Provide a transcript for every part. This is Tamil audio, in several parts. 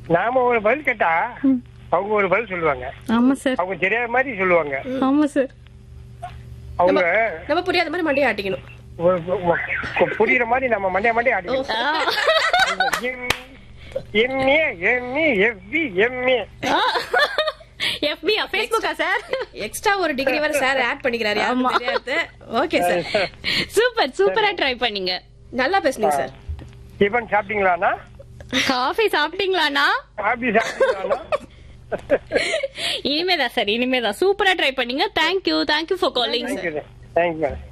நாம ஒரு பதில் கேட்டா அவங்க ஒரு பதில் சொல்லுவாங்க ஆமா சார் அவங்க தெரியாத மாதிரி சொல்லுவாங்க ஆமா சார் அவங்க நம்ம புரியாத மாதிரி மண்டையை ஆட்டிக்கணும் ஒரு- ஒரு- புரியுற மாதிரி நம்ம மண்டைய மண்டைய ஆடிக்கணும் எம்ஏ எம்ஏ எஃபி எம்ஏ எஃபியா ஃபேஸ்புக்கா சார் எக்ஸ்ட்ரா ஒரு டிகிரி வரை சார் ஆட் பண்ணிக்கிறாரு ஆமா. யாருக்கும் தெரியாது ஓகே சார் சூப்பர் சூப்பரா ட்ரை பண்ணீங்க நல்லா பேசுனீங்க சார் டிஃபன் சாப்பிட்டீங்களாண்ணா காஃபி சாப்பிட்டீங்களா காபி சாப்பிட்டீங்களாண்ணா இனிமேதான் சார் இனிமேதான் சூப்பரா ட்ரை பண்ணீங்க thank you thank you for calling thank you thank you madam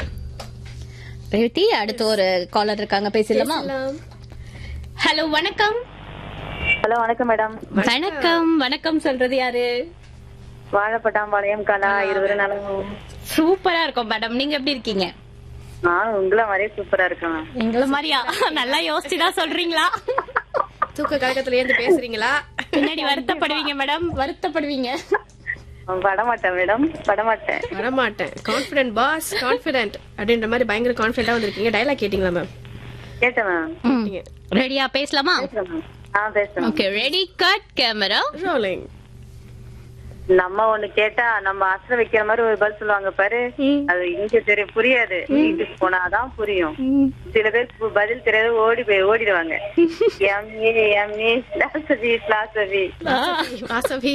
Revathi அடுத்து ஒரு காலர் இருக்காங்க பேசலாமா ஹலோ வணக்கம் ஹலோ வணக்கம் மேடம் வணக்கம் வணக்கம் சொல்றது யாரு வாழைப்பட்டாம்பாளையம் கலா இருபது நாளும் சூப்பரா இருக்கும் மேடம் நீங்க எப்படி இருக்கீங்க நான் உங்களை மாதிரியே சூப்பரா இருக்கேன் எங்கள மாதிரியா நல்லா யோசிச்சுதான் சொல்றீங்களா தூக்க கழகத்துல இருந்து பேசுறீங்களா பின்னாடி வருத்தப்படுவீங்க மேடம் வருத்தப்படுவீங்க படமாட்டேன் மேடம் படமாட்டேன் வரமாட்டேன் கான்பிடன்ட் பாஸ் கான்பிடன்ட் அப்படின்ற மாதிரி பயங்கர கான்பிடண்டா வந்திருக்கீங்க டைலாக் கேட்டீங்களா மேம் கேட்டேன் மேம் ரெடியா பேசலாமா பேசுறேன் மேம் ஆ பேசுறேன் okay ready cut camera rolling நம்ம ஒண்ணு கேட்டா நம்ம அசர வைக்கிற மாதிரி ஒரு பதில் சொல்லுவாங்க பாரு அது இங்க தெரிய புரியாது வீட்டுக்கு போனாதான் புரியும் சில பேர் பு- பதில் தெரியாது ஓடி போய் ஓடிடுவாங்க MA MA philosophy philosophy Vasavi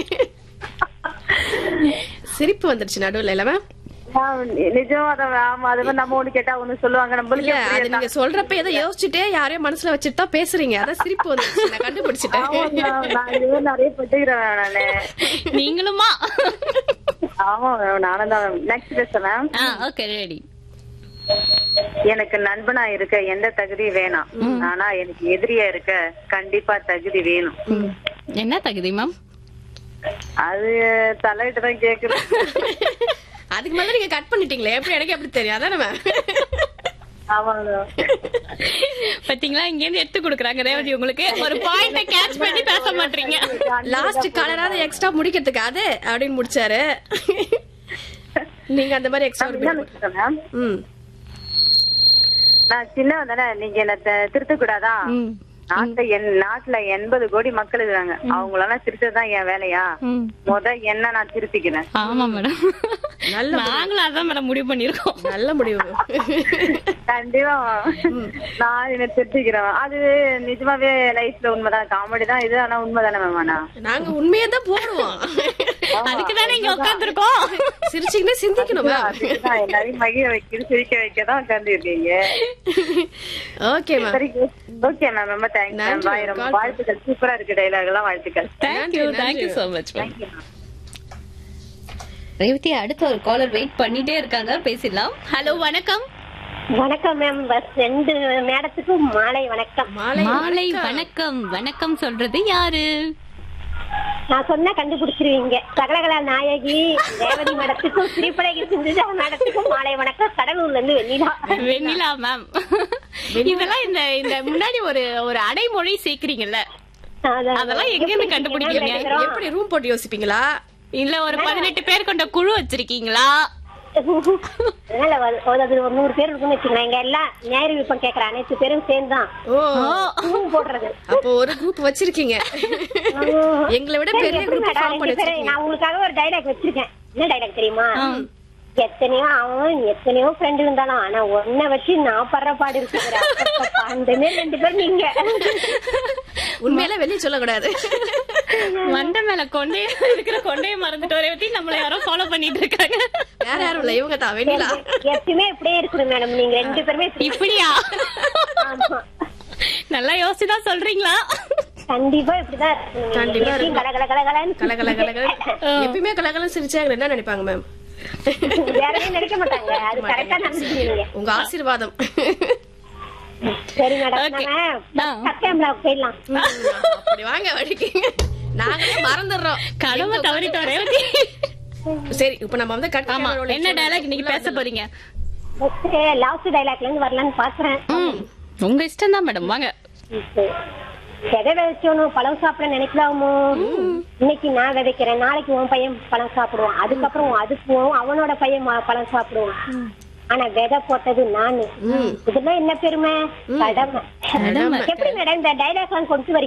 சிரிப்பு வந்துருச்சு நடுவுல இல்ல மேம் நிஜம் அத ஆமா அது மாதிரி நம்ம ஒண்ணு கேட்டா ஒண்ணு சொல்லுவாங்க இல்ல நம்மளுக்கு அது நீங்க சொல்றப்ப ஏதோ யோசிச்சுட்டே யாரையும் மனசுல வச்சுட்டு தான் பேசுறீங்க அதான் சிரிப்பு வந்துருச்சு நான் கண்டுபிடிச்சிட்டேன் நான் இதுவே நிறைய பட்டுக்கிறேன் நானு நீங்களுமா ஆமா மேம் நானும் தான் மேம் நெக்ஸ்ட் பேசுறேன் மேம் ஆ ஓகே ரெடி எனக்கு நண்பனா இருக்க எந்த தகுதி வேணாம் ஆனா எனக்கு எதிரியா இருக்க கண்டிப்பா தகுதி வேணும் என்ன தகுதி மேம் அது தலையிட்டு தான் கேக்குறேன் அதுக்கு மேல நீங்க கட் பண்ணிட்டீங்களே எப்படி எனக்கு எப்படி தெரியும் அதானே மேம் ஆமாங்க பாத்தீங்களா இங்க இருந்து எடுத்து கொடுக்குறாங்க ரேவதி உங்களுக்கு ஒரு பாயிண்ட கேட்ச் பண்ணி பேச மாட்டீங்க லாஸ்ட் கலராத எக்ஸ்ட்ரா முடிக்கிறதுக்கு அது அப்படின்னு முடிச்சாரு நீங்க அந்த மாதிரி எக்ஸ்ட்ரா என்ன நினைக்கிறேன் மேம் ம் நான் சின்னவன் தானே நீங்க என்ன திருத்த கூடாதா ம். நாட்டுல என் நாட்டுல எண்பது கோடி மக்கள் இருக்காங்க அவங்களெல்லாம் திருத்ததான் என் வேலையா ம். முத என்ன நான் திருத்திக்கிறேன் ஆமா மேடம் நல்ல நாங்களும் அதான் மேடம் முடிவு பண்ணிருக்கோம் நல்ல முடிவு கண்டிப்பா நான் என்ன திருத்திக்கிறேன் அது நிஜமாவே லைஃப்ல உண்மைதான் காமெடி தான் இது ஆனா உண்மைதானே மேம் ஆனா நாங்க உண்மையை தான் போடுவோம் அதுக்கு தானே இங்க உட்காந்துருக்கோம் சிரிச்சுக்கிட்டே சிந்திக்கணும் மேம் அதுக்குதான் எல்லாரையும் மகிழ வைக்கிறது சிரிக்க வைக்க தான் உட்கார்ந்து இருக்கீங்க ஓகே மேம் சரி ஓகே மேம் ரொம்ப தேங்க்ஸ் மேம் நன்றி, பாய் ரொம்ப call வாழ்த்துக்கள் சூப்பரா இருக்கு டைலாக் எல்லாம் வாழ்த்துக்கள் thank you thank you so much ma'am Revathi அடுத்த ஒரு காலர் வெயிட் பண்ணிட்டே இருக்காங்க பேசிடலாம் ஹலோ வணக்கம் வணக்கம் மேம் பஸ் ரெண்டு மேடத்துக்கும் மாலை வணக்கம் மாலை மாலை வணக்கம் வணக்கம் சொல்றது யாரு நான் சொன்னா கண்டுபிடிச்சிருவீங்க சகலகலா நாயகி ரேவதி மேடத்துக்கும் சிரிப்படகி சிந்துஜா மேடத்துக்கும் மாலை வணக்கம் கடலூர்ல இருந்து வெண்ணிலா வெண்ணிலா மேம் இதெல்லாம் இந்த இந்த முன்னாடி ஒரு ஒரு அடைமொழி சேர்க்கிறீங்கல்ல அதான். அதெல்லாம் எங்க இருந்து கண்டுபிடிக்கிறீங்க எப்படி ரூம் போட்டு யோசிப்பீங்களா இல்ல ஒரு பதினெட்டு பேர் கொண்ட குழு வச்சிருக்கீங்களா அதனால ஒரு- ஒரு அது ஒரு நூறு பேர் இருக்குன்னு வச்சுக்கோங்க இங்க எல்லாம் ஞாயிறு விருப்பம் கேக்குற அனைத்து பேரும் சேர்ந்துதான் ஓ ரூம் போடுறது அப்போ ஒரு குரூப் வச்சிருக்கீங்க எங்களை விட பெரிய எப்படி குரூப் மேடம் ஃபார்ம் பண்ணி ரெண்டு பேரும் வச்சிருக்கீங்க நான் உங்களுக்காக ஒரு டைலாக் வச்சிருக்கேன் என்ன டைலாக் தெரியுமா எத்தனையோ அவன் எத்தனையோ ஃப்ரெண்ட் இருந்தாலும் ஆனா ஒன்ன வச்சு நான் படுற பாடு இருக்கு அந்த மாதிரி ரெண்டு பேரும் நீங்க உண்மையில வெளியே சொல்லக்கூடாது மண்டை மேல கொண்டே இருக்கிற கொண்டையை மறந்துட்டு ரேவதி நம்மள யாரோ ஃபாலோ பண்ணிட்டு இருக்காங்க வேற யாரும் இல்ல இவங்க தான் வெண்ணிலா எப்பயுமே இப்படியே இருக்கணும் மேடம் நீங்க ரெண்டு பேருமே இப்படி- இப்படியா ஆமா. நல்லா யோசிச்சுதான் சொல்றீங்களா கண்டிப்பா இப்படிதான் இருக்கணும் நீங்க. கண்டிப்பா எப்பயும் இருக்கணும். கல கல கல கலன்னு கல கல கல கல எப்பயுமே கலகல சிரிச்சா என்ன நினைப்பாங்க மேம் வேறவே நினைக்க மாட்டாங்க அது கரெக்டா நடந்துக்கிறீங்க உங்க ஆசீர்வாதம் சரி மேடம் Okay. நம்ம சத்தியம்ல போயிடலாம் அப்படி வாங்க வடிக்கீங்க நாங்களே மறந்துடுறோம் கடமை தவறிட்டோம் ரேவதி சரி இப்ப நம்ம வந்து கட் ஆமா என்ன டயலாக் இன்னைக்கு பேச போறீங்க லாஸ்ட் டைலாக்ல இருந்து வரலான்னு பாக்குறேன் ம், உங்க இஷ்டம் தான் மேடம் வாங்க விதை விதைச்சோனும் பழம் சாப்பிட நினைக்கலாமோ இன்னைக்கு நான் விதைக்கிறேன் நாளைக்கு உன் பையன் பழம் சாப்பிடுவான் அதுக்கப்புறம் அதுக்கு உன் அவனோட பையன் ம- பழம் சாப்பிடுவான் ஆனா விதை போட்டது நானு இதெல்லாம் என்ன பெருமை கடமை கடமை. எப்படி மேடம் இந்த டைலாக் எல்லாம் கொண்டு வரீங்க